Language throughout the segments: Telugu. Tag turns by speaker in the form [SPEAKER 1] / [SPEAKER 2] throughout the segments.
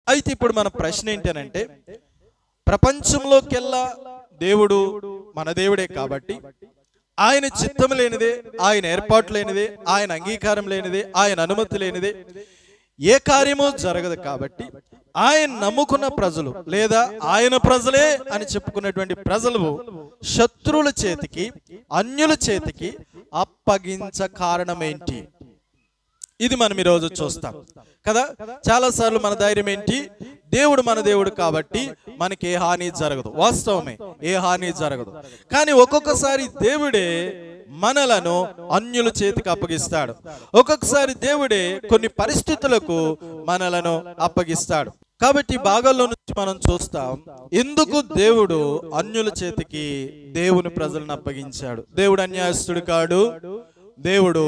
[SPEAKER 1] అయితే ఇప్పుడు మన ప్రశ్న ఏంటనంటే ప్రపంచంలోకెల్లా దేవుడు మన దేవుడే కాబట్టి ఆయన చిత్తం లేనిదే ఆయన ఏర్పాటు లేనిదే ఆయన అంగీకారం లేనిదే ఆయన అనుమతి లేనిదే ఏ కార్యము జరగదు కాబట్టి ఆయన నమ్ముకున్న ప్రజలు లేదా ఆయన ప్రజలే అని చెప్పుకున్నటువంటి ప్రజలు శత్రువుల చేతికి అన్యుల చేతికి అప్పగించ కారణమేంటి ఇది మనం ఈరోజు చూస్తాం కదా చాలా సార్లు మన ధైర్యం ఏంటి దేవుడు మన దేవుడు కాబట్టి మనకి ఏ హాని జరగదు వాస్తవమే ఏ హాని జరగదు కానీ ఒక్కొక్కసారి దేవుడే మనలను అన్యుల చేతికి అప్పగిస్తాడు ఒక్కొక్కసారి దేవుడే కొన్ని పరిస్థితులకు మనలను అప్పగిస్తాడు కాబట్టి ఈ భాగాల్లో నుంచి మనం చూస్తాం ఎందుకు దేవుడు అన్యుల చేతికి దేవుని ప్రజలను అప్పగించాడు దేవుడు అన్యాయస్తుడు కాడు దేవుడు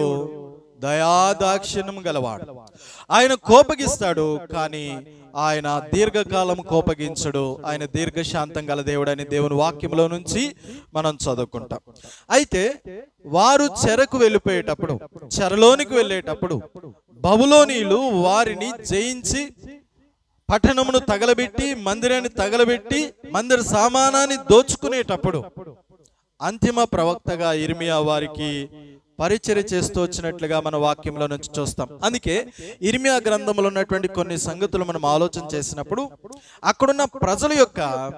[SPEAKER 1] దయాదాక్షిణ్యం గలవాడు ఆయన కోపగిస్తాడు కానీ ఆయన దీర్ఘకాలం కోపగించడు ఆయన దీర్ఘశాంతం గల దేవుడని దేవుని వాక్యంలో నుంచి మనం చదువుకుంటాం అయితే వారు చెరకు వెళ్ళిపోయేటప్పుడు చెరలోనికి వెళ్ళేటప్పుడు బబులోనీలు వారిని జయించి పట్టణమును తగలబెట్టి మందిరాన్ని తగలబెట్టి మందిర సామానాన్ని దోచుకునేటప్పుడు అంతిమ ప్రవక్తగా ఇర్మియా వారికి పరిచర్య చేస్తూ వచ్చినట్లుగా మన వాక్యంలో నుంచి చూస్తాం అందుకే ఇర్మియా గ్రంథంలో ఉన్నటువంటి కొన్ని సంగతులు మనం ఆలోచన చేసినప్పుడు అక్కడున్న ప్రజల యొక్క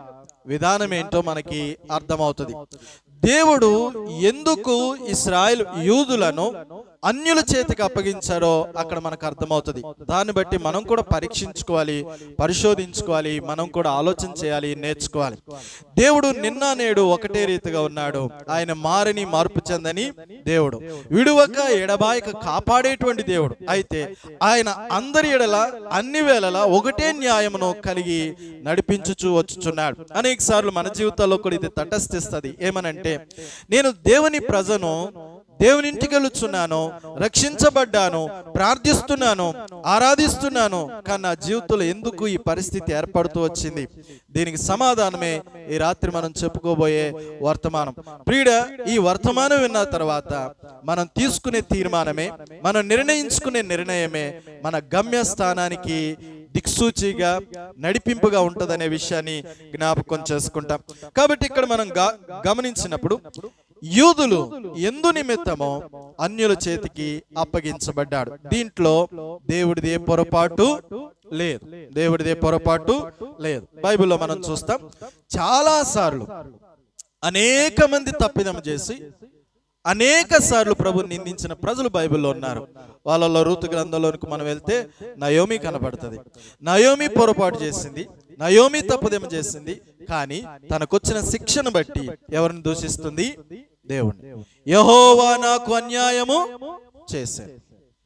[SPEAKER 1] విధానం ఏంటో మనకి అర్థమవుతుంది దేవుడు ఎందుకు ఇస్రాయల్ యూదులను అన్యుల చేతికి అప్పగించారో అక్కడ మనకు అర్థమవుతుంది దాన్ని బట్టి మనం కూడా పరీక్షించుకోవాలి పరిశోధించుకోవాలి మనం కూడా ఆలోచన చేయాలి నేర్చుకోవాలి దేవుడు నిన్న నేడు ఒకటే రీతిగా ఉన్నాడు ఆయన మారని మార్పు చెందని దేవుడు విడువక ఎడబాయక కాపాడేటువంటి దేవుడు అయితే ఆయన అందరి ఎడల అన్ని వేళలా ఒకటే న్యాయమును కలిగి నడిపించుచు వచ్చుచున్నాడు అనేక సార్లు మన జీవితాల్లో కూడా ఇది తటస్థిస్తుంది ఏమనంటే నేను దేవుని ప్రజను దేవుని ఇంటికి వెళుచున్నాను రక్షించబడ్డాను ప్రార్థిస్తున్నాను ఆరాధిస్తున్నాను కానీ నా జీవితంలో ఎందుకు ఈ పరిస్థితి ఏర్పడుతూ వచ్చింది దీనికి సమాధానమే ఈ రాత్రి మనం చెప్పుకోబోయే వర్తమానం ప్రియుడ ఈ వర్తమానం విన్న తర్వాత మనం తీసుకునే తీర్మానమే మనం నిర్ణయించుకునే నిర్ణయమే మన గమ్య స్థానానికి దిక్సూచిగా నడిపింపుగా ఉంటదనే విషయాన్ని జ్ఞాపకం చేసుకుంటాం కాబట్టి ఇక్కడ మనం గా- గమనించినప్పుడు యూదులు ఎందు నిమిత్తమో అన్యుల చేతికి అప్పగించబడ్డాడు దీంట్లో దేవుడిది ఏ పొరపాటు లేదు దేవుడిది ఏ పొరపాటు లేదు బైబిల్లో మనం చూస్తాం చాలా సార్లు అనేక మంది తప్పిదం చేసి అనేక సార్లు ప్రభు నిందించిన ప్రజలు బైబిల్లో ఉన్నారు వాళ్ళలో ఋతు గ్రంథంలోనికి మనం వెళ్తే నయోమి కనబడుతుంది నయోమి పొరపాటు చేసింది నయోమి తప్పుదేమ చేసింది కానీ తనకొచ్చిన శిక్షను బట్టి ఎవరిని దూషిస్తుంది దేవుణ్ణి యహోవా నాకు అన్యాయము చేశాను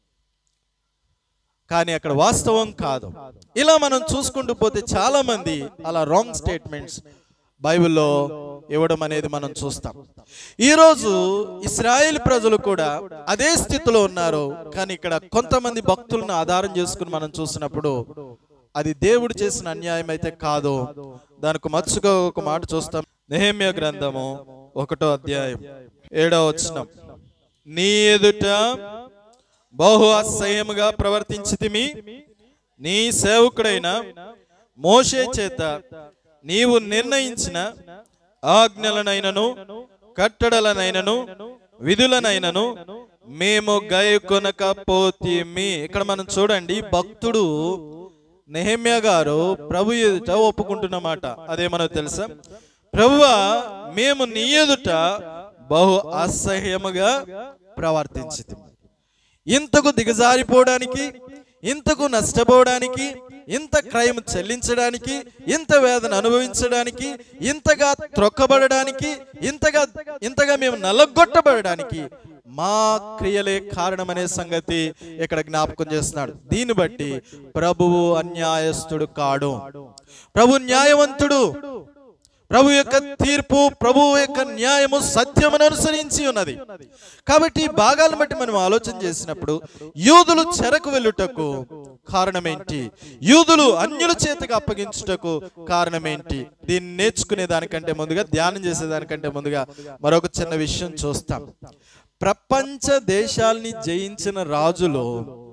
[SPEAKER 1] కానీ అక్కడ వాస్తవం కాదు ఇలా మనం చూసుకుంటూ పోతే చాలా మంది అలా రాంగ్ స్టేట్మెంట్స్ బైబిల్లో ఇవ్వడం అనేది మనం చూస్తాం ఈరోజు ఇస్రాయేల్ ప్రజలు కూడా అదే స్థితిలో ఉన్నారు కానీ ఇక్కడ కొంతమంది భక్తులను ఆధారం చేసుకుని మనం చూసినప్పుడు అది దేవుడు చేసిన అన్యాయం అయితే కాదు దానికి మచ్చుగా ఒక మాట చూస్తాం నెహమ్య గ్రంథము ఒకటో అధ్యాయం ఏడో వచనం నీ ఎదుట బహు అసహ్యముగా ప్రవర్తించితిమి నీ సేవకుడైన మోషే చేత నీవు నిర్ణయించిన ఆజ్ఞలనైనను కట్టడలనైనను విధులనైనను మేము గైకొనకపోతిమి ఇక్కడ మనం చూడండి భక్తుడు నెహమ్య గారు ప్రభు ఎదుట ఒప్పుకుంటున్నమాట అదేమనో తెలుసా ప్రభువా మేము నీ ఎదుట బహు అసహ్యముగా ప్రవర్తించితిమి ఇంతకు దిగజారిపోవడానికి ఇంతకు నష్టపోవడానికి ఇంత క్రైమ్ చెల్లించడానికి ఇంత వేదన అనుభవించడానికి ఇంతగా త్రొక్కబడడానికి ఇంతగా ఇంతగా మేము నలగొట్టబడడానికి మా క్రియలే కారణమనే సంగతి ఇక్కడ జ్ఞాపకం చేస్తున్నాడు దీన్ని బట్టి ప్రభువు అన్యాయస్తుడు కాడు ప్రభు న్యాయవంతుడు ప్రభు యొక్క తీర్పు ప్రభు యొక్క న్యాయము సత్యమును అనుసరించి ఉన్నది కాబట్టి ఈ భాగాలను బట్టి మనం ఆలోచన చేసినప్పుడు యూదులు చెరకు వెళ్ళుటకు కారణమేంటి యూదులు అన్యుల చేతికి అప్పగించుటకు కారణమేంటి దీన్ని నేర్చుకునే దానికంటే ముందుగా ధ్యానం చేసేదానికంటే ముందుగా మరొక చిన్న విషయం చూస్తాం ప్రపంచ దేశాల్ని జయించిన రాజులు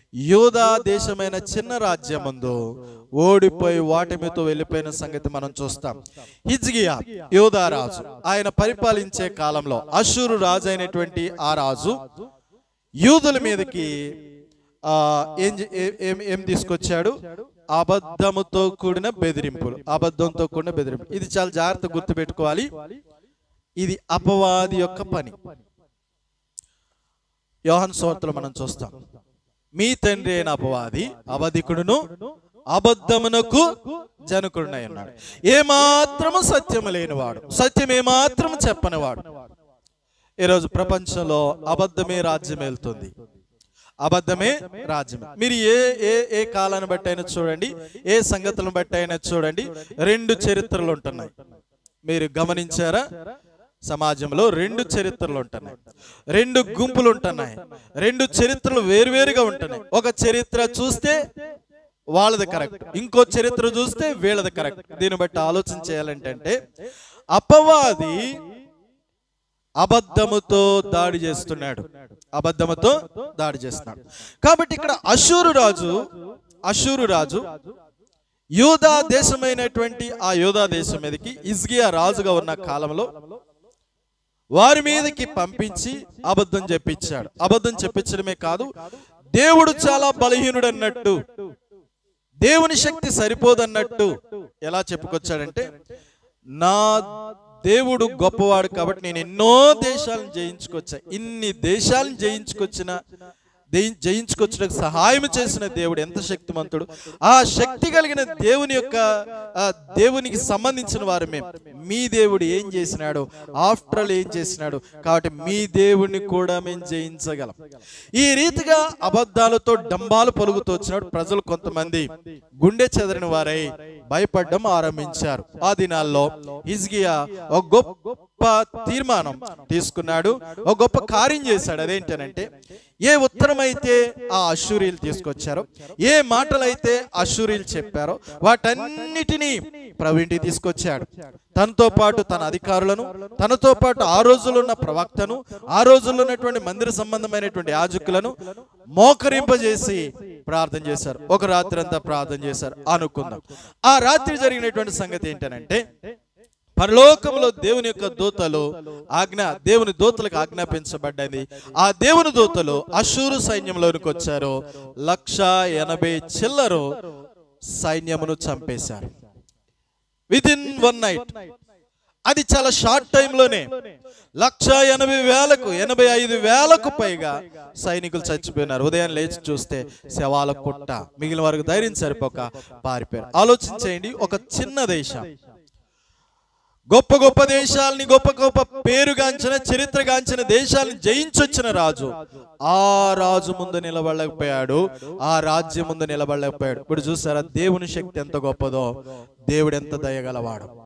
[SPEAKER 1] యోధా దేశమైన చిన్న రాజ్యం ముందు ఓడిపోయి ఓటమితో వెళ్ళిపోయిన సంగతి మనం చూస్తాం హిజ్గియా యోధా రాజు ఆయన పరిపాలించే కాలంలో అషూరు రాజు అయినటువంటి ఆ రాజు యూదుల మీదకి ఆ, ఏం చే- ఏ- ఏం ఏం తీసుకొచ్చాడు అబద్ధముతో కూడిన బెదిరింపులు అబద్ధంతో కూడిన బెదిరింపులు ఇది చాలా జాగ్రత్త గుర్తుపెట్టుకోవాలి ఇది అపవాది యొక్క పని యోహన్ సోర్తలు మనం చూస్తాం మీ తండ్రి అయిన అపవాది అబధికుడును అబద్ధమునకు జనకుడునై ఉన్నాడు ఏమాత్రము సత్యము లేనివాడు సత్యం ఏమాత్రము చెప్పనివాడు ఈరోజు ప్రపంచంలో అబద్ధమే రాజ్యం వెళ్తుంది అబద్ధమే రాజ్యం మీరు ఏ ఏ ఏ కాలాన్ని బట్టి అయినా చూడండి ఏ సంగతులను బట్టి అయినా చూడండి రెండు చరిత్రలు ఉంటున్నాయి మీరు గమనించారా సమాజంలో రెండు చరిత్రలు ఉంటున్నాయి రెండు గుంపులు ఉంటున్నాయి రెండు చరిత్రలు వేరువేరుగా ఉంటున్నాయి ఒక చరిత్ర చూస్తే వాళ్ళది కరెక్ట్ ఇంకో చరిత్ర చూస్తే వీళ్ళది కరెక్ట్ దీన్ని బట్టి ఆలోచన చేయాలంటే అపవాది అబద్ధముతో దాడి చేస్తున్నాడు అబద్ధముతో దాడి చేస్తున్నాడు కాబట్టి ఇక్కడ అశూరు రాజు అశూరు రాజు యూదా దేశమైనటువంటి ఆ యూదా దేశం మీదకి ఇజ్గియా రాజుగా ఉన్న కాలంలో వారి మీదకి పంపించి అబద్ధం చెప్పించాడు అబద్ధం చెప్పించడమే కాదు దేవుడు చాలా బలహీనుడు అన్నట్టు దేవుని శక్తి సరిపోదన్నట్టు ఎలా చెప్పుకొచ్చాడంటే నా దేవుడు గొప్పవాడు కాబట్టి నేను ఎన్నో దేశాలను జయించుకొచ్చా ఇన్ని దేశాలను జయించుకొచ్చిన జయి- జయించుకొచ్చడానికి సహాయం చేసిన దేవుడు ఎంత శక్తిమంతుడు ఆ శక్తి కలిగిన దేవుని యొక్క ఆ దేవునికి సంబంధించిన వారు మేము మీ దేవుడు ఏం చేసినాడు ఆఫ్టర్ ఆల్ ఏం చేసినాడు కాబట్టి మీ దేవుడిని కూడా మేము జయించగలం ఈ రీతిగా అబద్ధాలతో డంబాలు పలుకుతూ వచ్చినప్పుడు ప్రజలు కొంతమంది గుండె చెదరిన వారై భయపడడం ఆరంభించారు ఆ దినాల్లో హిజ్గియా ఒక గొప్ప తీర్మానం తీసుకున్నాడు ఒక గొప్ప కార్యం చేశాడు అదేంటనంటే ఏ ఉత్తరం అయితే ఆ అశూరీలు తీసుకొచ్చారో ఏ మాటలైతే అశూరీలు చెప్పారో వాటన్నిటినీ ప్రవీణ్కి తీసుకొచ్చాడు తనతో పాటు తన అధికారులను తనతో పాటు ఆ రోజుల్లో ఉన్న ప్రవక్తను ఆ రోజుల్లో ఉన్నటువంటి మందిర సంబంధమైనటువంటి యాజకులను మోకరింపజేసి ప్రార్థన చేశారు ఒక రాత్రి అంతా ప్రార్థన చేశారు అనుకుందాం ఆ రాత్రి జరిగినటువంటి సంగతి ఏంటనంటే పరలోకంలో దేవుని యొక్క దూతలు ఆజ్ఞ దేవుని దూతలకు ఆజ్ఞాపించబడ్డది ఆ దేవుని దూతలు అశూరు సైన్యంలోనికి వచ్చారు లక్ష ఎనభై చిల్లరు సైన్యమును చంపేశారు విత్ ఇన్ వన్ నైట్ అది చాలా షార్ట్ టైంలోనే లక్ష ఎనభై వేలకు ఎనభై ఐదు వేలకు పైగా సైనికులు చచ్చిపోయినారు ఉదయం లేచి చూస్తే శవాల కుట్ట మిగిలిన వారికి ధైర్యం సరిపోక పారిపోయారు ఆలోచించేయండి ఒక చిన్న దేశం గొప్ప గొప్ప దేశాలని గొప్ప గొప్ప పేరుగాంచిన చరిత్రగాంచిన దేశాలను జయించొచ్చిన రాజు ఆ రాజు ముందు నిలబడలేకపోయాడు ఆ రాజ్యం ముందు నిలబడలేకపోయాడు ఇప్పుడు చూసారా దేవుని శక్తి ఎంత గొప్పదో దేవుడు ఎంత దయగలవాడు